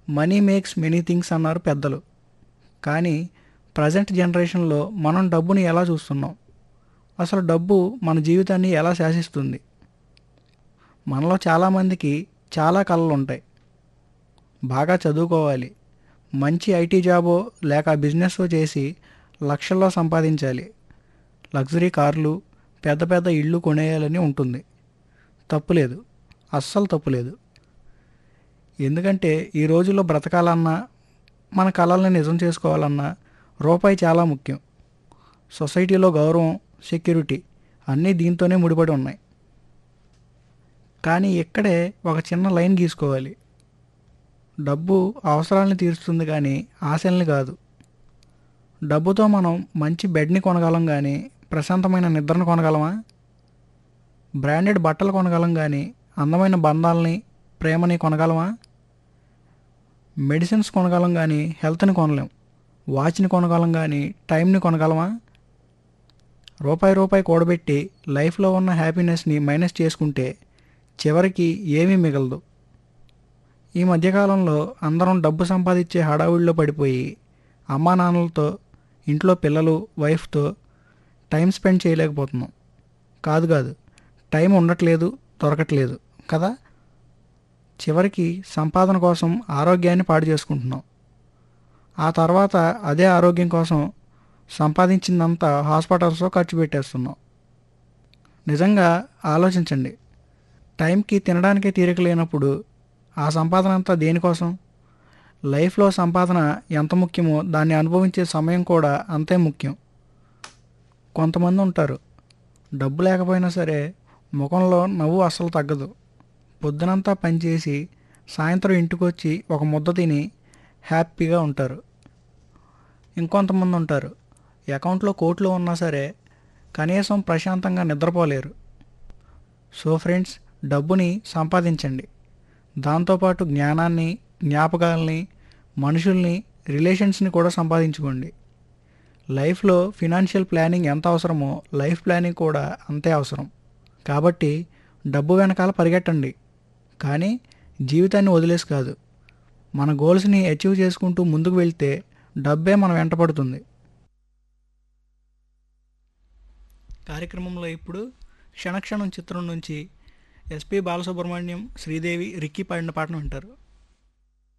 money makes many things అన్నారు పెద్దలు కానీ ప్రజెంట్ జనరేషన్లో మనం డబ్బుని ఎలా చూస్తున్నాం అసలు డబ్బు మన జీవితాన్ని ఎలా శాసిస్తుంది మనలో చాలామందికి చాలా కళలు ఉంటాయి బాగా చదువుకోవాలి మంచి ఐటీ జాబో లేక బిజినెస్ చేసి లక్షల్లో సంపాదించాలి లగ్జరీ కార్లు పెద్ద పెద్ద ఇళ్ళు కొనేయాలని ఉంటుంది తప్పులేదు అస్సలు తప్పులేదు ఎందుకంటే ఈ రోజుల్లో బ్రతకాలన్నా మన కళల్ని నిజం చేసుకోవాలన్నా రూపాయి చాలా ముఖ్యం సొసైటీలో గౌరవం సెక్యూరిటీ అన్నీ దీంతోనే ముడిపడి ఉన్నాయి కానీ ఇక్కడే ఒక చిన్న లైన్ గీసుకోవాలి డబ్బు అవసరాలను తీరుస్తుంది కానీ ఆశల్ని కాదు డబ్బుతో మనం మంచి బెడ్ని కొనగలం కానీ ప్రశాంతమైన నిద్రను కొనగలమా బ్రాండెడ్ బట్టలు కొనగలం కానీ అందమైన బంధాలని ప్రేమని కొనగలమా మెడిసిన్స్ కొనగలం కానీ హెల్త్ని కొనలేం వాచ్ని కొనగలం కానీ టైంని కొనగలమా రూపాయి రూపాయి కూడబెట్టి లైఫ్లో ఉన్న హ్యాపీనెస్ని మైనస్ చేసుకుంటే చివరికి ఏమీ మిగలదు ఈ మధ్యకాలంలో అందరం డబ్బు సంపాదించే హడావుడిలో పడిపోయి అమ్మా నాన్నలతో ఇంట్లో పిల్లలు వైఫ్తో టైం స్పెండ్ చేయలేకపోతున్నాం కాదు కాదు టైం ఉండట్లేదు దొరకట్లేదు కదా చివరికి సంపాదన కోసం ఆరోగ్యాన్ని పాడు చేసుకుంటున్నాం ఆ తర్వాత అదే ఆరోగ్యం కోసం సంపాదించిందంతా హాస్పిటల్స్లో ఖర్చు పెట్టేస్తున్నాం నిజంగా ఆలోచించండి టైంకి తినడానికే తీరిక లేనప్పుడు ఆ సంపాదన అంతా దేనికోసం లైఫ్లో సంపాదన ఎంత ముఖ్యమో దాన్ని అనుభవించే సమయం కూడా అంతే ముఖ్యం కొంతమంది ఉంటారు డబ్బు లేకపోయినా సరే ముఖంలో నవ్వు అస్సలు తగ్గదు పొద్దునంతా పనిచేసి సాయంత్రం ఇంటికి వచ్చి ఒక ముద్ద తిని హ్యాపీగా ఉంటారు ఇంకొంతమంది ఉంటారు అకౌంట్లో కోట్లు ఉన్నా సరే కనీసం ప్రశాంతంగా నిద్రపోలేరు సో ఫ్రెండ్స్ డబ్బుని సంపాదించండి దాంతోపాటు జ్ఞానాన్ని జ్ఞాపకాలని మనుషుల్ని రిలేషన్స్ని కూడా సంపాదించుకోండి లైఫ్లో ఫినాన్షియల్ ప్లానింగ్ ఎంత అవసరమో లైఫ్ ప్లానింగ్ కూడా అంతే అవసరం కాబట్టి డబ్బు వెనకాల పరిగెట్టండి కానీ జీవితాన్ని వదిలేసి కాదు మన గోల్స్ని అచీవ్ చేసుకుంటూ ముందుకు వెళ్తే డబ్బే మన వెంటపడుతుంది కార్యక్రమంలో ఇప్పుడు క్షణక్షణం చిత్రం నుంచి ఎస్పి బాలసుబ్రహ్మణ్యం శ్రీదేవి రిక్కీ పాడిన పాటను వింటారు